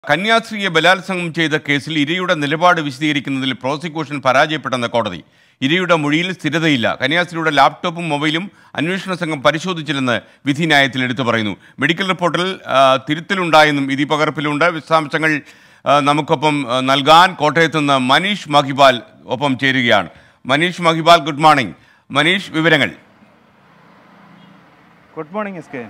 കന്യാസ്ത്രീയെ ബലാത്സംഗം ചെയ്ത കേസിൽ ഇരയുടെ നിലപാട് വിശദീകരിക്കുന്നതിൽ പ്രോസിക്യൂഷൻ പരാജയപ്പെട്ടെന്ന കോടതി ഇരയുടെ മൊഴിയിൽ സ്ഥിരതയില്ല കന്യാസ്ത്രീയുടെ ലാപ്ടോപ്പും മൊബൈലും അന്വേഷണ സംഘം പരിശോധിച്ചില്ലെന്ന് വിധി ന്യായത്തിൽ എടുത്തു പറയുന്നു മെഡിക്കൽ റിപ്പോർട്ടിൽ ആ, തിരുത്തലുണ്ടായെന്നും വിധി പകർപ്പിലുണ്ട് വിശദാംശങ്ങൾ ആ, നമുക്കൊപ്പം ആ, നൽകാൻ കോട്ടയത്ത് നിന്ന് മനീഷ് മഹിബാൽ ഒപ്പം ചേരുകയാണ് മനീഷ് മഹിബാൽ ഗുഡ് മോർണിംഗ് മനീഷ് വിവരങ്ങൾ ഗുഡ് മോർണിംഗ് എസ് കെ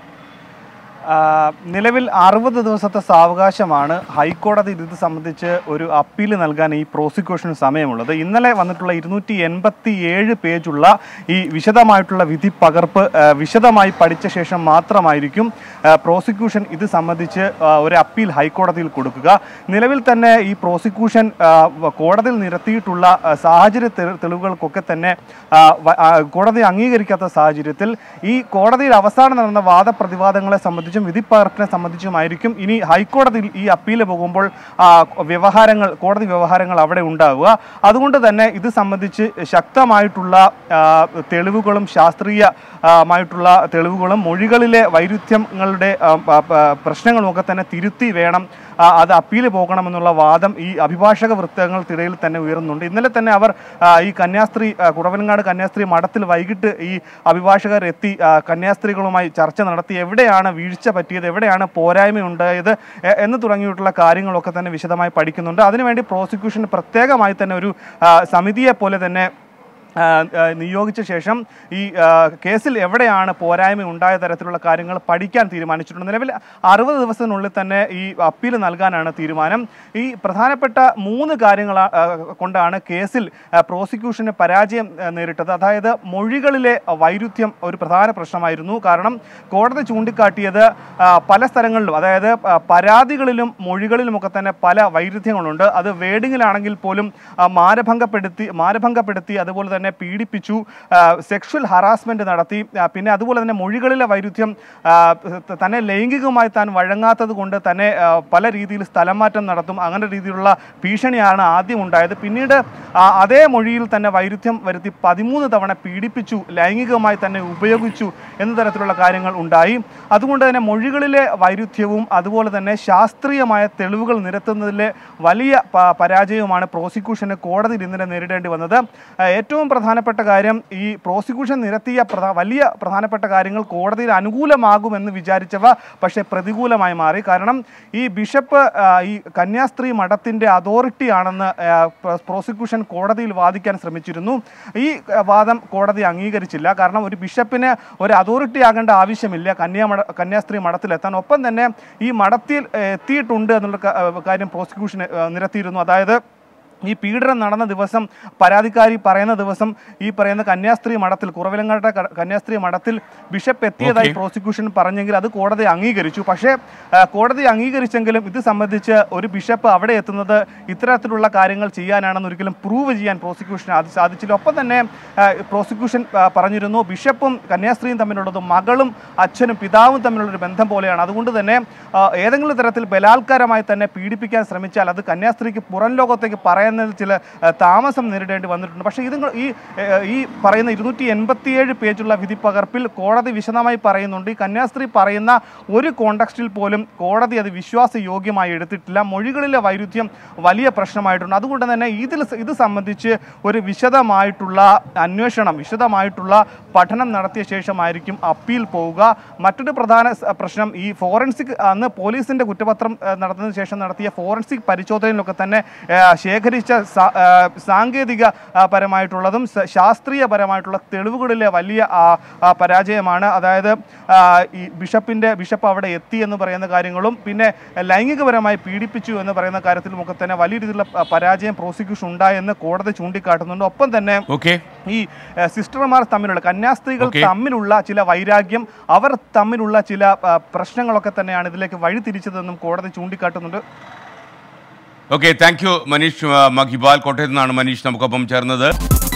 നിലവിൽ അറുപത് ദിവസത്തെ സാവകാശമാണ് ഹൈക്കോടതി ഇത് സംബന്ധിച്ച് ഒരു അപ്പീൽ നൽകാൻ ഈ പ്രോസിക്യൂഷന് സമയമുള്ളത് ഇന്നലെ വന്നിട്ടുള്ള ഇരുന്നൂറ്റി എൺപത്തി ഏഴ് പേജുള്ള ഈ വിശദമായിട്ടുള്ള വിധി പകർപ്പ് ആ, വിശദമായി പഠിച്ച ശേഷം മാത്രമായിരിക്കും ആ, പ്രോസിക്യൂഷൻ ഇത് സംബന്ധിച്ച് ആ, ഒരു അപ്പീൽ ഹൈക്കോടതിയിൽ കൊടുക്കുക നിലവിൽ തന്നെ ഈ പ്രോസിക്യൂഷൻ ആ, വ- കോടതിയിൽ നിരത്തിയിട്ടുള്ള ആ, സാഹചര്യ തെളി- തെളിവുകൾക്കൊക്കെ തന്നെ ആ, വ- ആ, കോടതി അംഗീകരിക്കാത്ത സാഹചര്യത്തിൽ ഈ കോടതിയിൽ അവസാനം നടന്ന വാദപ്രതിവാദങ്ങളെ സംബന്ധിച്ചും വിധി പകർപ്പിനെ സംബന്ധിച്ചുമായിരിക്കും ഇനി ഹൈക്കോടതിയിൽ ഈ അപ്പീൽ പോകുമ്പോൾ ആ, വ്യവഹാരങ്ങൾ കോടതി വ്യവഹാരങ്ങൾ അവിടെ ഉണ്ടാവുക അതുകൊണ്ട് തന്നെ ഇത് സംബന്ധിച്ച് ശക്തമായിട്ടുള്ള ആ, തെളിവുകളും ശാസ്ത്രീയ ആ, മായിട്ടുള്ള തെളിവുകളും മൊഴികളിലെ വൈരുദ്ധ്യങ്ങളുടെ ആ, പ- പ- പ്രശ്നങ്ങളുമൊക്കെ തന്നെ തിരുത്തി വേണം ആ, അത് അപ്പീൽ പോകണമെന്നുള്ള വാദം ഈ അഭിഭാഷക വൃത്തങ്ങൾക്കിടയിൽ തന്നെ ഉയർന്നുണ്ട് ഇന്നലെ തന്നെ അവർ ആ, ഈ കന്യാസ്ത്രീ ആ, കുടവനങ്ങാട് കന്യാസ്ത്രീ മഠത്തിൽ വൈകിട്ട് ഈ അഭിഭാഷകർ എത്തി ആ, കന്യാസ്ത്രീകളുമായി ചർച്ച നടത്തി എവിടെയാണ് വീഴ്ച പറ്റിയത് എവിടെയാണ് പോരായ്മ ഉണ്ടായത് എ- എന്ന് തുടങ്ങിയിട്ടുള്ള കാര്യങ്ങളൊക്കെ തന്നെ വിശദമായി പഠിക്കുന്നുണ്ട് അതിനുവേണ്ടി പ്രോസിക്യൂഷൻ പ്രത്യേകമായി തന്നെ ഒരു ആ, സമിതിയെ പോലെ തന്നെ ആ, ആ, നിയോഗിച്ച ശേഷം ഈ ആ, കേസിൽ എവിടെയാണ് പോരായ്മ ഉണ്ടായ തരത്തിലുള്ള കാര്യങ്ങൾ പഠിക്കാൻ തീരുമാനിച്ചിട്ടുണ്ട് നിലവിൽ അറുപത് ദിവസത്തിനുള്ളിൽ തന്നെ ഈ അപ്പീൽ നൽകാനാണ് തീരുമാനം ഈ പ്രധാനപ്പെട്ട മൂന്ന് കാര്യങ്ങൾ കൊണ്ടാണ് കേസിൽ ആ, പ്രോസിക്യൂഷന് പരാജയം ആ, നേരിട്ടത് അതായത് മൊഴികളിലെ വൈരുദ്ധ്യം ഒരു പ്രധാന പ്രശ്നമായിരുന്നു കാരണം കോടതി ചൂണ്ടിക്കാട്ടിയത് ആ, പല സ്ഥലങ്ങളിലും അതായത് ആ, പരാതികളിലും മൊഴികളിലുമൊക്കെ തന്നെ പല വൈരുദ്ധ്യങ്ങളുണ്ട് അത് വേഡിങ്ങിലാണെങ്കിൽ പോലും ആ, മാനഭംഗപ്പെടുത്തി മാനഭംഗപ്പെടുത്തി അതുപോലെ തന്നെ പീഡിപ്പിച്ചു സെക്ഷൽ ഹറാസ്മെന്റ് നടത്തി ആ, പിന്നെ അതുപോലെ തന്നെ മൊഴികളിലെ വൈരുദ്ധ്യം ആ, ത- തന്നെ ലൈംഗികമായി താൻ വഴങ്ങാത്തത് കൊണ്ട് തന്നെ ആ, പല രീതിയിൽ സ്ഥലം മാറ്റം നടത്തും അങ്ങനെ രീതിയിലുള്ള ഭീഷണിയാണ് ആദ്യം ഉണ്ടായത് പിന്നീട് ആ, അതേ മൊഴിയിൽ തന്നെ വൈരുദ്ധ്യം വരുത്തി പതിമൂന്ന് തവണ പീഡിപ്പിച്ചു ലൈംഗികമായി തന്നെ ഉപയോഗിച്ചു എന്ന തരത്തിലുള്ള കാര്യങ്ങൾ ഉണ്ടായി അതുകൊണ്ട് തന്നെ മൊഴികളിലെ വൈരുദ്ധ്യവും അതുപോലെ തന്നെ ശാസ്ത്രീയമായ തെളിവുകൾ നിരത്തുന്നതിലെ വലിയ പ- പരാജയവുമാണ് പ്രോസിക്യൂഷന് കോടതിയിൽ ഇന്നലെ നേരിടേണ്ടി വന്നത് ആ, ഏറ്റവും പ്രധാനപ്പെട്ട കാര്യം ഈ പ്രോസിക്യൂഷൻ നിരത്തിയ പ്രധാ- വലിയ പ്രധാനപ്പെട്ട കാര്യങ്ങൾ കോടതിയിൽ അനുകൂലമാകുമെന്ന് വിചാരിച്ചവ പക്ഷേ പ്രതികൂലമായി മാറി കാരണം ഈ ബിഷപ്പ് ആ, ഈ കന്യാസ്ത്രീ മഠത്തിന്റെ അതോറിറ്റി ആണെന്ന് ആ, പ്ര- പ്രോസിക്യൂഷൻ കോടതിയിൽ വാദിക്കാൻ ശ്രമിച്ചിരുന്നു ഈ ആ, വാദം കോടതി അംഗീകരിച്ചില്ല കാരണം ഒരു ബിഷപ്പിന് ഒരു അതോറിറ്റി ആകേണ്ട ആവശ്യമില്ല കന്യാമഠ കന്യാസ്ത്രീ മഠത്തിലെത്താൻ ഒപ്പം തന്നെ ഈ മഠത്തിൽ ഏ, എത്തിയിട്ടുണ്ട് എന്നുള്ള ക- ആ, കാര്യം പ്രോസിക്യൂഷൻ ആ, നിരത്തിയിരുന്നു അതായത് ഈ പീഡനം നടന്ന ദിവസം പരാതിക്കാരി പറയുന്ന ദിവസം ഈ പറയുന്ന കന്യാസ്ത്രീ മഠത്തിൽ കുറവിലങ്ങാട്ടെ ക- കന്യാസ്ത്രീ മഠത്തിൽ ബിഷപ്പ് എത്തിയതായി Okay. പ്രോസിക്യൂഷൻ പറഞ്ഞെങ്കിൽ അത് കോടതി അംഗീകരിച്ചു പക്ഷേ ആ, കോടതി അംഗീകരിച്ചെങ്കിലും ഇത് സംബന്ധിച്ച് ഒരു ബിഷപ്പ് അവിടെ എത്തുന്നത് ഇത്തരത്തിലുള്ള കാര്യങ്ങൾ ചെയ്യാനാണെന്ന് ഒരിക്കലും പ്രൂവ് ചെയ്യാൻ പ്രോസിക്യൂഷന് അത് സാധിച്ചില്ല ഒപ്പം തന്നെ ആ, പ്രോസിക്യൂഷൻ ആ, പറഞ്ഞിരുന്നു ബിഷപ്പും കന്യാസ്ത്രീയും തമ്മിലുള്ളത് മകളും അച്ഛനും പിതാവും തമ്മിലുള്ള ഒരു ബന്ധം പോലെയാണ് അതുകൊണ്ട് തന്നെ ആ, ഏതെങ്കിലും തരത്തിൽ ബലാത്കാരമായി തന്നെ പീഡിപ്പിക്കാൻ ശ്രമിച്ചാൽ അത് കന്യാസ്ത്രീക്ക് പുറം ലോകത്തേക്ക് പറയുന്നതിൽ ചില ആ, താമസം നേരിടേണ്ടി വന്നിട്ടുണ്ട് പക്ഷേ ഇത് ഈ ഏ, ഈ പറയുന്ന ഇരുന്നൂറ്റി എൺപത്തിയേഴ് പേജുള്ള വിധി പകർപ്പിൽ കോടതി വിശദമായി പറയുന്നുണ്ട് ഈ കന്യാസ്ത്രീ പറയുന്ന ഒരു കോണ്ടക്സ്റ്റിൽ പോലും കോടതി അത് വിശ്വാസയോഗ്യമായി എടുത്തിട്ടില്ല മൊഴികളിലെ വൈരുദ്ധ്യം വലിയ പ്രശ്നമായിട്ടുണ്ട് അതുകൊണ്ട് തന്നെ ഇതിൽ സ- ഇത് സംബന്ധിച്ച് ഒരു വിശദമായിട്ടുള്ള അന്വേഷണം വിശദമായിട്ടുള്ള പഠനം നടത്തിയ ശേഷമായിരിക്കും അപ്പീൽ പോവുക മറ്റൊരു പ്രധാന സ- പ്രശ്നം ഈ ഫോറൻസിക് അന്ന് പോലീസിന്റെ കുറ്റപത്രം ആ, നടന്നതിന് ശേഷം നടത്തിയ ഫോറൻസിക് പരിശോധനയിലൊക്കെ തന്നെ ആ, ശേഖരിച്ച സാ- ആ, സാങ്കേതിക ആ, പരമായിട്ടുള്ളതും സ- ശാസ്ത്രീയപരമായിട്ടുള്ള തെളിവുകളിലെ വലിയ ആ, ആ, പരാജയമാണ് അതായത് ആ, ഈ ബിഷപ്പിന്റെ ബിഷപ്പ് അവിടെ എത്തി എന്ന് പറയുന്ന കാര്യങ്ങളും പിന്നെ ലൈംഗികപരമായി പീഡിപ്പിച്ചു എന്ന് പറയുന്ന കാര്യത്തിലുമൊക്കെ തന്നെ വലിയ രീതിയിലുള്ള പ- പരാജയം പ്രോസിക്യൂഷൻ ഉണ്ടായെന്ന് കോടതി ചൂണ്ടിക്കാട്ടുന്നുണ്ട് ഒപ്പം തന്നെ ഓക്കെ ഈ ഏഹ്, സിസ്റ്റർമാർ തമ്മിലുള്ള കന്യാസ്ത്രീകൾ Okay. തമ്മിലുള്ള ചില വൈരാഗ്യം അവർ തമ്മിലുള്ള ചില ആ, പ്രശ്നങ്ങളൊക്കെ തന്നെയാണ് ഇതിലേക്ക് വഴി തിരിച്ചതെന്നും കോടതി ചൂണ്ടിക്കാട്ടുന്നുണ്ട് ഓക്കെ താങ്ക് യു മനീഷ് ആ, മഹിബാൽ കോട്ടയത്ത് നിന്നാണ് മനീഷ് നമുക്കൊപ്പം ചേർന്നത്